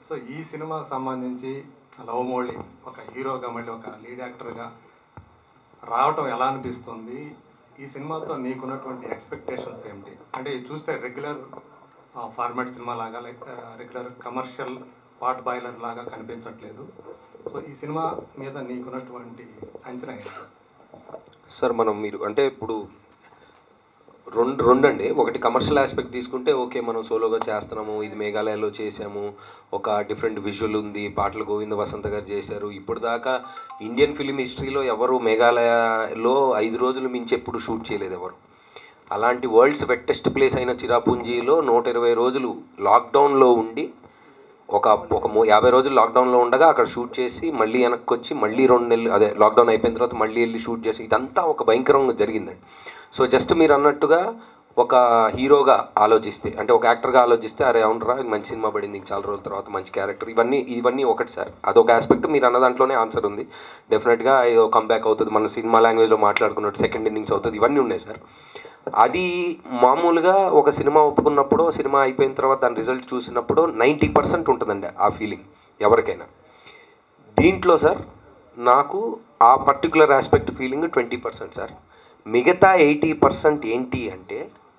so ఈ సినిమాకి సంబంధించి లవ్ మోల్డీ ఒక హీరోగా మళ్ళీ ఒక లీడ్ యాక్టర్గా రావటం ఎలా అనిపిస్తుంది ఈ సినిమాతో నీకున్నటువంటి ఎక్స్పెక్టేషన్స్ ఏమిటి అంటే ఇది చూస్తే రెగ్యులర్ ఫార్మాట్ సినిమా లాగా like regular commercial potboiler లాగా కనిపించట్లేదు సో ఈ సినిమా మీద నీకున్నటువంటి అంచనా ఏంటి సార్ మనం మీరు అంటే ఇప్పుడు రెండు రెండు అండి ఒకటి కమర్షియల్ ఆస్పెక్ట్ తీసుకుంటే ఓకే మనం సోలోగా చేస్తున్నాము ఇది మేఘాలయలో చేసాము ఒక డిఫరెంట్ విజువల్ ఉంది పాటలు గోవింద వసంత గారు చేశారు ఇప్పుడు దాకా ఇండియన్ ఫిలిం హిస్టరీలో ఎవరు మేఘాలయలో ఐదు రోజులు మించి ఎప్పుడు షూట్ చేయలేదు ఎవరు అలాంటి వరల్డ్స్ వెట్టెస్ట్ ప్లేస్ అయిన చిరాపుంజీలో నూట ఇరవై రోజులు లాక్డౌన్లో ఉండి ఒక ఒక మూ- యాభై రోజులు లాక్డౌన్లో ఉండగా అక్కడ షూట్ చేసి మళ్ళీ వెనక్కి వచ్చి మళ్ళీ రెండు నెలలు అదే లాక్డౌన్ అయిపోయిన తర్వాత మళ్ళీ వెళ్ళి షూట్ చేసి ఇదంతా ఒక భయంకరంగా జరిగిందండి సో జస్ట్ మీరు అన్నట్టుగా ఒక హీరోగా ఆలోచిస్తే అంటే ఒక యాక్టర్గా ఆలోచిస్తే అరే అవునరా ఇది మంచి సినిమా పడింది ఇంక చాలా రోజుల తర్వాత మంచి క్యారెక్టర్ ఇవన్నీ ఇవన్నీ ఒకటి సార్ అదొక ఆస్పెక్ట్ మీరు అన్న దాంట్లోనే ఆన్సర్ ఉంది డెఫినెట్గా ఏదో కంబ్యాక్ అవుతుంది మన సినిమా లాంగ్వేజ్లో మాట్లాడుకున్నట్టు సెకండ్ ఇన్నింగ్స్ అవుతుంది ఇవన్నీ ఉన్నాయి సార్ అది మామూలుగా ఒక సినిమా ఒప్పుకున్నప్పుడు సినిమా అయిపోయిన తర్వాత దాని రిజల్ట్ చూసినప్పుడు నైంటీ పర్సెంట్ ఉంటుందండి ఆ ఫీలింగ్ ఎవరికైనా దీంట్లో సార్ నాకు ఆ particular aspect feeling twenty percent sir మిగతా ఎయిటీ పర్సెంట్ ఏంటి అంటే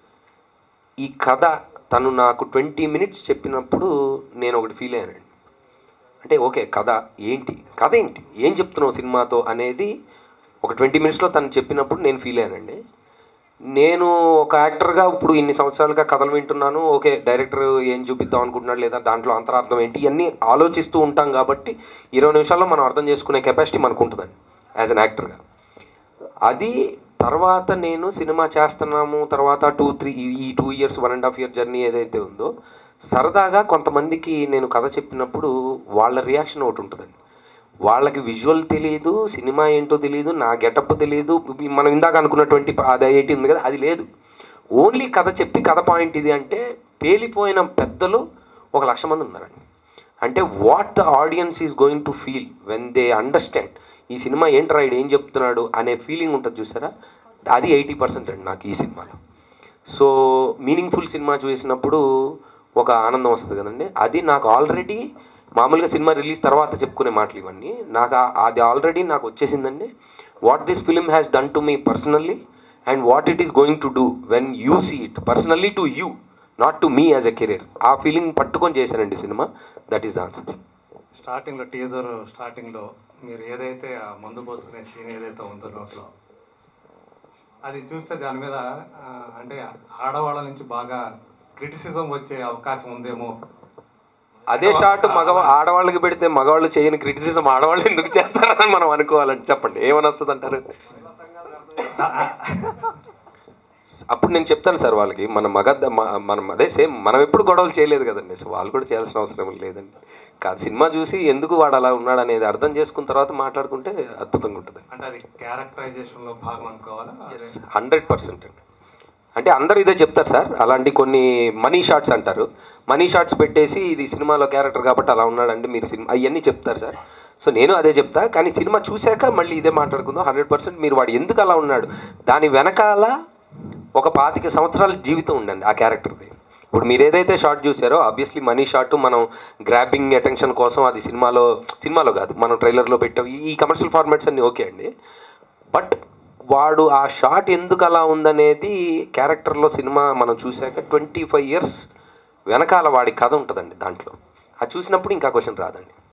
ఈ కథ తను నాకు ట్వంటీ మినిట్స్ చెప్పినప్పుడు నేను ఒకటి ఫీల్ అయ్యానండి అంటే ఓకే కథ ఏంటి కథ ఏంటి ఏం చెప్తున్నావు సినిమాతో అనేది ఒక ట్వంటీ మినిట్స్లో తను చెప్పినప్పుడు నేను ఫీల్ అయ్యానండి నేను ఒక యాక్టర్గా ఇప్పుడు ఇన్ని సంవత్సరాలుగా కథలు వింటున్నాను ఓకే డైరెక్టర్ ఏం చూపిద్దాం అనుకుంటున్నాడు లేదా దాంట్లో అంతరార్థం ఏంటి ఇవన్నీ ఆలోచిస్తూ ఉంటాం కాబట్టి ఇరవై నిమిషాల్లో మనం అర్థం చేసుకునే కెపాసిటీ మనకు ఉంటుందండి యాజ్ అన్ యాక్టర్గా అది తర్వాత నేను సినిమా చేస్తున్నాము తర్వాత టూ త్రీ ఈ two years one and half year journey ఏదైతే ఉందో సరదాగా కొంతమందికి నేను కథ చెప్పినప్పుడు వాళ్ళ రియాక్షన్ ఒకటి ఉంటుందండి వాళ్ళకి విజువల్ తెలియదు సినిమా ఏంటో తెలియదు నా గెటప్ తెలియదు ఇవి మనం ఇందాక అనుకున్నటువంటి అది ఏంటి ఉంది కదా అది లేదు ఓన్లీ కథ చెప్పి కథ పాయింట్ ఇది అంటే పేలిపోయిన పెద్దలు ఒక లక్ష మంది ఉన్నారండి అంటే what the audience is going to feel when they understand ఈ సినిమా ఏంట్రా ఈడు ఏం చెప్తున్నాడు అనే ఫీలింగ్ ఉంటుంది చూసారా అది ఎయిటీ పర్సెంట్ అండి నాకు ఈ సినిమాలో సో మీనింగ్ఫుల్ సినిమా చూసినప్పుడు ఒక ఆనందం వస్తుంది కదండి అది నాకు ఆల్రెడీ మామూలుగా సినిమా రిలీజ్ తర్వాత చెప్పుకునే మాటలు ఇవన్నీ నాకు ఆ- అది ఆల్రెడీ నాకు వచ్చేసిందండి what this film has done to me personally and what it is going to do when you see it personally to you not to me as a career ఆ ఫీలింగ్ పట్టుకొని చేశానండి సినిమా దట్ ఈస్ ఆన్సర్ స్టార్టింగ్లో teaser స్టార్టింగ్లో మీరు ఏదైతే ఆ మందు పోసుకునే సీన్ ఏదైతే ఉందో నోట్లో అది చూస్తే దాని మీద ఆ, అంటే ఆడవాళ్ళ నుంచి బాగా క్రిటిసిజం వచ్చే అవకాశం ఉందేమో అదే షాట్ మగ ఆడవాళ్ళకి పెడితే మగవాళ్ళు చేయని క్రిటిసిజం ఆడవాళ్ళు ఎందుకు చేస్తారని మనం అనుకోవాలంటే చెప్పండి ఏమని వస్తుంది అంటారు అప్పుడు నేను చెప్తాను సార్ వాళ్ళకి మన మగ మ- మనం అదే సేమ్ మనం ఎప్పుడు గొడవలు చేయలేదు కదండి సో వాళ్ళు కూడా చేయాల్సిన అవసరం లేదండి కాదు సినిమా చూసి ఎందుకు వాడు అలా ఉన్నాడు అనేది అర్థం చేసుకున్న తర్వాత మాట్లాడుకుంటే అద్భుతంగా ఉంటుంది అంటే అది క్యారెక్టరైజేషన్లో భాగం అనుకోవాలా అదే హండ్రెడ్ పర్సెంట్ అండి అంటే అందరూ ఇదే చెప్తారు సార్ అలాంటి కొన్ని మనీ షాట్స్ అంటారు మనీ షాట్స్ పెట్టేసి ఇది సినిమాలో క్యారెక్టర్ కాబట్టి అలా ఉన్నాడండి మీరు సినిమా అవన్నీ చెప్తారు సార్ సో నేను అదే చెప్తా కానీ సినిమా చూశాక మళ్ళీ ఇదే మాట్లాడుకుందాం హండ్రెడ్ పర్సెంట్ మీరు వాడు ఎందుకు అలా ఉన్నాడు దాని వెనకాల ఒక పాతిక సంవత్సరాల జీవితం ఉండండి ఆ క్యారెక్టర్ది ఇప్పుడు మీరు ఏదైతే షార్ట్ చూసారో ఆబ్వియస్లీ మనీ షాట్ మనం గ్రాబింగ్ అటెన్షన్ కోసం అది సినిమాలో సినిమాలో కాదు మనం ట్రైలర్లో పెట్టాం ఈ- ఈ కమర్షియల్ ఫార్మాట్స్ అన్నీ ఓకే అండి బట్ వాడు ఆ షాట్ ఎందుకు అలా ఉందనేది క్యారెక్టర్లో సినిమా మనం చూశాక ట్వంటీ ఫైవ్ ఇయర్స్ వెనకాల వాడి కథ ఉంటుందండి దాంట్లో అది చూసినప్పుడు ఇంకా క్వశ్చన్ రాదండి